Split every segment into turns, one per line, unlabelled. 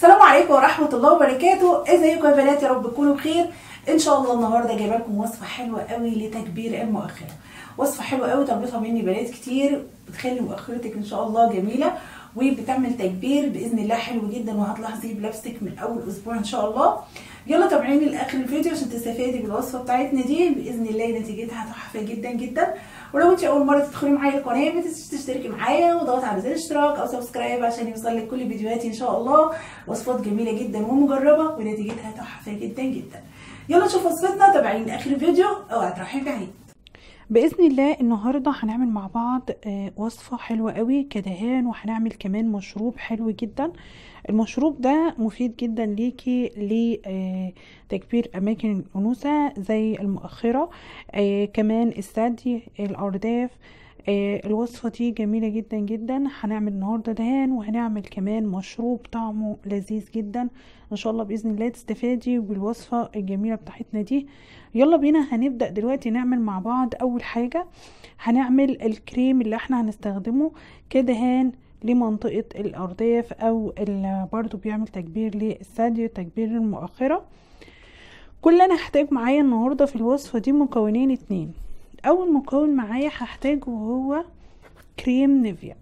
السلام عليكم ورحمة الله وبركاته ازيكم يا بنات يا رب تكونوا بخير ان شاء الله النهارده جايبه لكم وصفه حلوه قوي لتكبير المؤخره وصفه حلوه قوي طلبتها مني بنات كتير بتخلي مؤخرتك ان شاء الله جميله وبتعمل تكبير باذن الله حلو جدا وهتلاحظي بنفسك من اول اسبوع ان شاء الله يلا تابعيني لاخر الفيديو عشان تستفادي بالوصفه بتاعتنا دي باذن الله نتيجتها تحفه جدا جدا ولو انت اول مره تدخلي معايا القناه ما تنسيش تشتركي معايا وضغطي على زر الاشتراك او سبسكرايب عشان يوصلك كل فيديوهاتي ان شاء الله وصفات جميله جدا ومجربه ونتيجتها تحفه جدا جدا يلا نشوف وصفتنا تابعيني لاخر الفيديو اوعي تروحي بعيد
باذن الله النهارده هنعمل مع بعض وصفه حلوه قوي كدهان وهنعمل كمان مشروب حلو جدا المشروب ده مفيد جدا ليكي لتكبير اماكن الانوثه زي المؤخره كمان الثدي الارداف الوصفه دي جميله جدا جدا هنعمل النهارده دهان وهنعمل كمان مشروب طعمه لذيذ جدا ان شاء الله باذن الله تستفادي بالوصفه الجميله بتاعتنا دي يلا بينا هنبدا دلوقتي نعمل مع بعض اول حاجه هنعمل الكريم اللي احنا هنستخدمه كدهان لمنطقة الأرداف أو اللي برضو بيعمل تكبير للثدي وتكبير المؤخرة كل اللي أنا هحتاج معايا النهاردة في الوصفة دي مكونين اتنين أول مكون معايا هحتاجه هو كريم نيفيا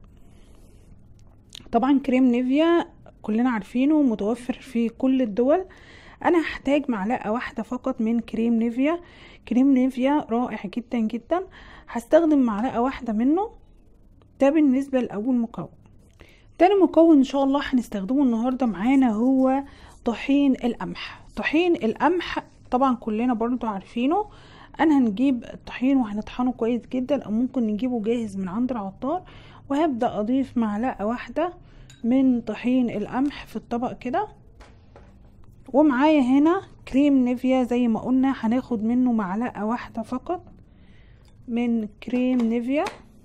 طبعا كريم نيفيا كلنا عارفينه متوفر في كل الدول انا هحتاج معلقه واحده فقط من كريم نيفيا كريم نيفيا رائع جدا جدا هستخدم معلقه واحده منه ده بالنسبه لاول مكون تاني مكون ان شاء الله هنستخدمه النهارده معانا هو طحين القمح طحين القمح طبعا كلنا برضو عارفينه انا هنجيب الطحين وهنطحنه كويس جدا او ممكن نجيبه جاهز من عند العطار وهبدا اضيف معلقه واحده من طحين القمح في الطبق كده ومعايا هنا كريم نيفيا زي ما قلنا هناخد منه معلقه واحده فقط من كريم نيفيا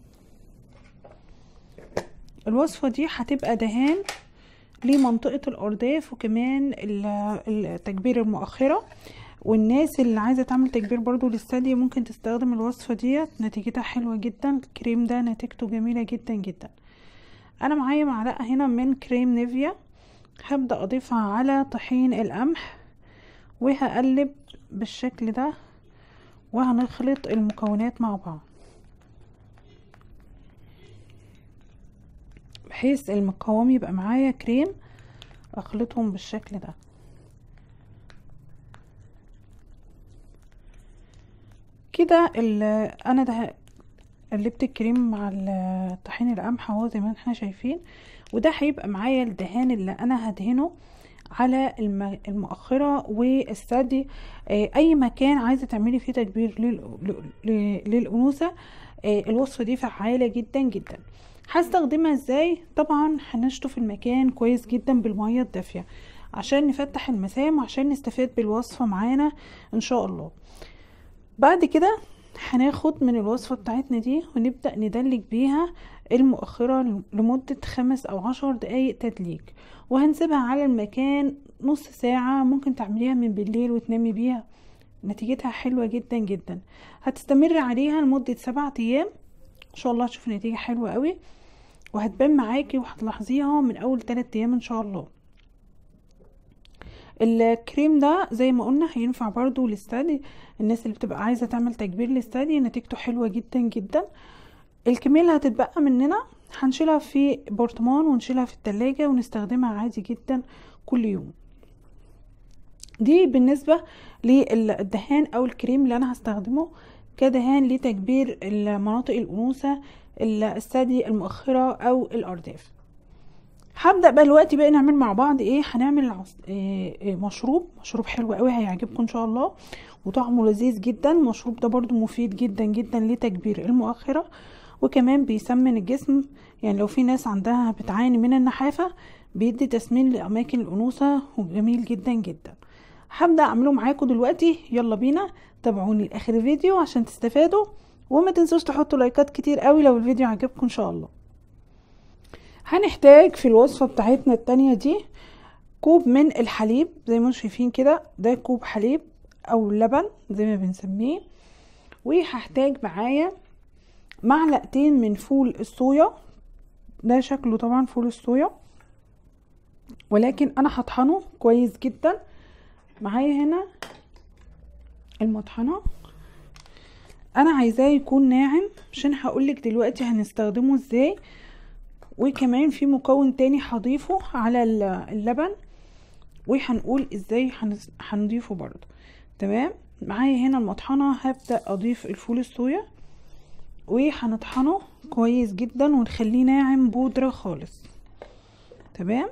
الوصفة دي هتبقى دهان لمنطقة الأرداف وكمان التكبير المؤخرة والناس اللي عايزة تعمل تكبير برضو للثدي ممكن تستخدم الوصفة ديت نتيجتها حلوة جدا الكريم ده نتيجته جميلة جدا جدا أنا معايا معلقة هنا من كريم نيفيا هبدأ أضيفها على طحين القمح وهقلب بالشكل ده وهنخلط المكونات مع بعض بحيث المقوام يبقى معايا كريم اخلطهم بالشكل ده كده انا ده قلبت الكريم مع طحين القمح اهو زي ما احنا شايفين وده هيبقى معايا الدهان اللي انا هدهنه على المؤخرة والثدي اي مكان عايزة تعملي فيه تكبير للأنوثة الوصفة دي فعالة جدا جدا هستخدمها ازاي طبعا هنشطف المكان كويس جدا بالميه الدافيه عشان نفتح المسام وعشان نستفاد بالوصفه معانا ان شاء الله بعد كده هناخد من الوصفة بتاعتنا دي ونبدأ ندلج بيها المؤخرة لمدة خمس أو عشر دقايق تدليك وهنسيبها على المكان نص ساعة ممكن تعمليها من بالليل وتنامي بيها نتيجتها حلوة جدا جدا هتستمر عليها لمدة سبعة أيام ان شاء الله هتشوفي نتيجه حلوه قوي وهتبان معاكي وهتلاحظيها من اول 3 ايام ان شاء الله الكريم ده زي ما قلنا هينفع برضو للثدي الناس اللي بتبقى عايزه تعمل تكبير للثدي نتيجته حلوه جدا جدا الكميه اللي هتتبقى مننا هنشيلها في برطمان ونشيلها في التلاجة ونستخدمها عادي جدا كل يوم دي بالنسبة للدهان او الكريم اللي انا هستخدمه كدهان لتكبير المناطق الأنوثة الثدي المؤخرة أو الأرداف هبدأ بقى دلوقتي بقى نعمل مع بعض ايه هنعمل عص... إيه مشروب مشروب حلو قوي هيعجبكم ان شاء الله وطعمه لذيذ جدا المشروب ده برضو مفيد جدا جدا لتكبير المؤخرة وكمان بيسمن الجسم يعني لو في ناس عندها بتعاني من النحافة بيدي تسمين لأماكن الأنوثة وجميل جدا جدا هبدأ أعمله معاكم دلوقتي يلا بينا تابعوني لاخر الفيديو عشان تستفادوا وما تنسوش تحطوا لايكات كتير قوي لو الفيديو عجبكم ان شاء الله هنحتاج في الوصفة بتاعتنا التانية دي كوب من الحليب زي ما انتم شايفين كده ده كوب حليب او لبن زي ما بنسميه وهحتاج معايا معلقتين من فول الصويا ده شكله طبعا فول الصويا ولكن انا هطحنه كويس جدا معايا هنا المطحنه انا عايزاه يكون ناعم عشان هقولك دلوقتي هنستخدمه ازاي وكمان في مكون تاني هضيفه على اللبن وهنقول ازاي هنضيفه برضو تمام معايا هنا المطحنة هبدأ اضيف الفول الصويا وهنطحنه كويس جدا ونخليه ناعم بودرة خالص تمام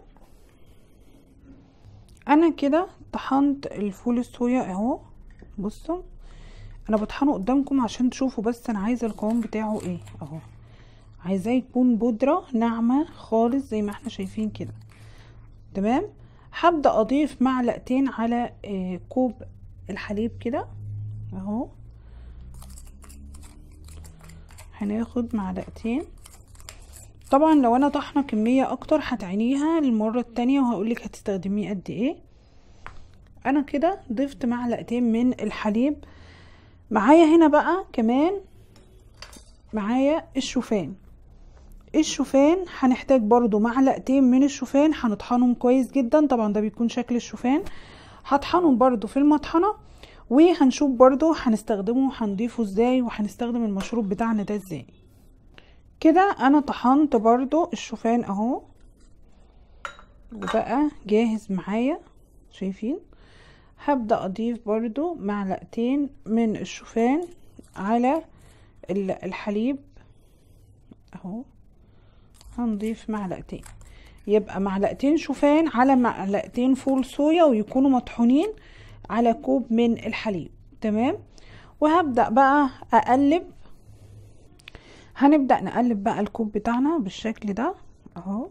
انا كده طحنت الفول الصويا اهو بصوا انا بطحنه قدامكم عشان تشوفوا بس انا عايزه القوام بتاعه ايه اهو عايزاه يكون بودره ناعمه خالص زي ما احنا شايفين كده تمام هبدا اضيف معلقتين على آه كوب الحليب كده اهو هناخد معلقتين طبعا لو انا طحنه كميه اكتر هتعينيها المره التانية وهقولك هتستخدميه قد ايه انا كده ضفت معلقتين من الحليب معايا هنا بقى كمان معايا الشوفان الشوفان هنحتاج برضو معلقتين من الشوفان هنطحنهم كويس جدا طبعا ده بيكون شكل الشوفان هطحنهم برضو في المطحنة وهنشوف برضو هنستخدمه هنضيفه ازاي وهنستخدم المشروب بتاعنا ده ازاي كده انا طحنت برضو الشوفان اهو وبقى جاهز معايا شايفين هبدأ اضيف برضو معلقتين من الشوفان على الحليب اهو هنضيف معلقتين يبقى معلقتين شوفان على معلقتين فول صويا ويكونوا مطحونين على كوب من الحليب تمام وهبدأ بقى اقلب هنبدأ نقلب بقى الكوب بتاعنا بالشكل ده اهو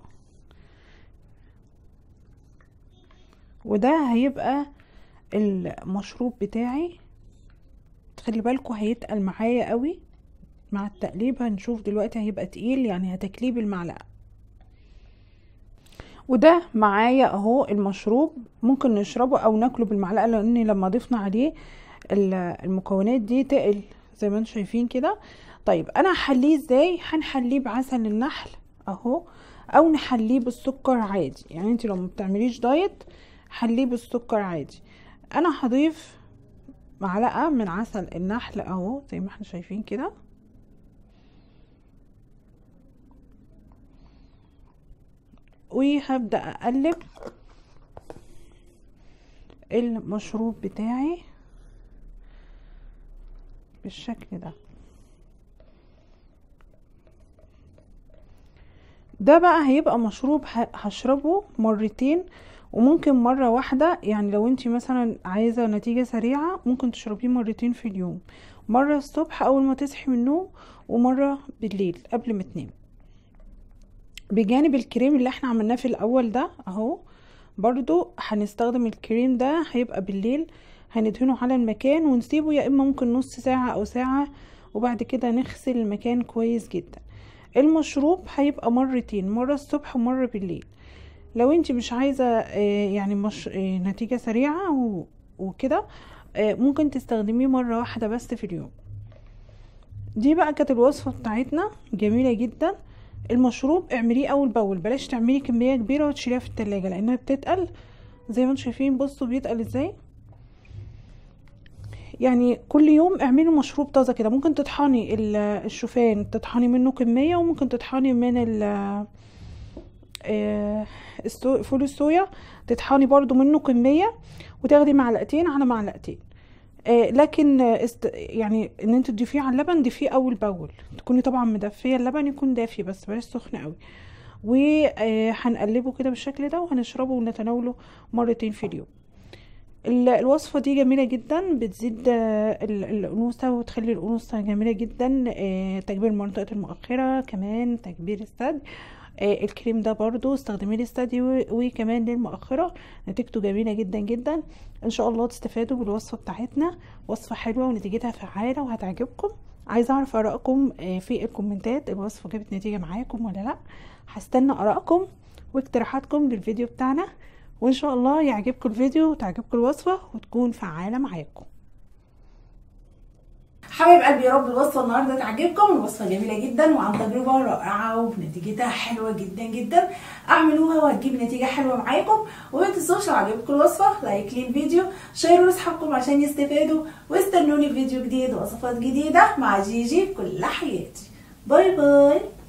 وده هيبقى المشروب بتاعي خلي بالكوا هيتقل معايا قوي مع التقليب هنشوف دلوقتي هيبقى تقيل يعني هتكليب المعلقه وده معايا اهو المشروب ممكن نشربه او ناكله بالمعلقه لان لما ضفنا عليه المكونات دي تقل زي ما انتم شايفين كده طيب انا هحليه ازاي هنحليه بعسل النحل اهو او نحليه بالسكر عادي يعني انت لو ما بتعمليش دايت حليه بالسكر عادي انا هضيف معلقه من عسل النحل اهو زي ما احنا شايفين كده وهبدا اقلب المشروب بتاعي بالشكل ده ده بقى هيبقى مشروب هشربه مرتين وممكن مرة واحدة يعني لو انتي مثلا عايزة نتيجة سريعة ممكن تشربيه مرتين في اليوم مرة الصبح اول ما تصحي من النوم ومرة بالليل قبل ما تنام بجانب الكريم اللي احنا عملناه في الاول ده اهو برضو هنستخدم الكريم ده هيبقى بالليل هندهنه على المكان ونسيبه يا اما ممكن نص ساعة او ساعة وبعد كده نغسل المكان كويس جدا المشروب هيبقى مرتين مرة الصبح ومرة بالليل لو انت مش عايزة يعني مش نتيجة سريعة وكده ممكن تستخدميه مرة واحدة بس في اليوم دي بقى كانت الوصفة بتاعتنا جميلة جدا المشروب اعمليه اول باول بلاش تعملي كمية كبيرة وتشيليها في التلاجة لانها بتتقل زي ما انتم شايفين بصوا بيتقل ازاي يعني كل يوم اعملي مشروب طازة كده ممكن تطحني الشوفان تطحني منه كمية وممكن تطحني من ال فول الصويا تطحني برضو منه كمية وتاخدي معلقتين على معلقتين لكن است يعني ان انت تضيفيه على اللبن ضيفيه اول باول تكوني طبعا مدفيه اللبن يكون دافي بس بلاش سخن قوي وهنقلبه كده بالشكل ده وهنشربه ونتناوله مرتين في اليوم الوصفة دي جميلة جدا بتزيد الأنوثة وتخلي الأنوثة جميلة جدا تكبير منطقة المؤخرة كمان تكبير الثدي الكريم ده برضو استخدميه للثدي وكمان للمؤخرة نتيجته جميلة جدا جدا ان شاء الله تستفادوا بالوصفة بتاعتنا وصفة حلوة ونتيجتها فعالة وهتعجبكم عايزة اعرف ارائكم في الكومنتات الوصفة جابت نتيجة معاكم ولا لا هستنى ارائكم واقتراحاتكم للفيديو بتاعنا وان شاء الله يعجبكم الفيديو وتعجبكم الوصفة وتكون فعالة معاكم
حبايب قلبي يا رب الوصفه النهارده تعجبكم الوصفه جميله جدا وعن تجربه رائعه ونتيجتها حلوه جدا جدا اعملوها وهتجيب نتيجه حلوه معاكم وما تنسوش لو عجبكم الوصفه لايك للفيديو شيروا لاصحابكم عشان يستفادوا واستنوني في فيديو جديد ووصفات جديده مع جيجي في كل حياتي باي باي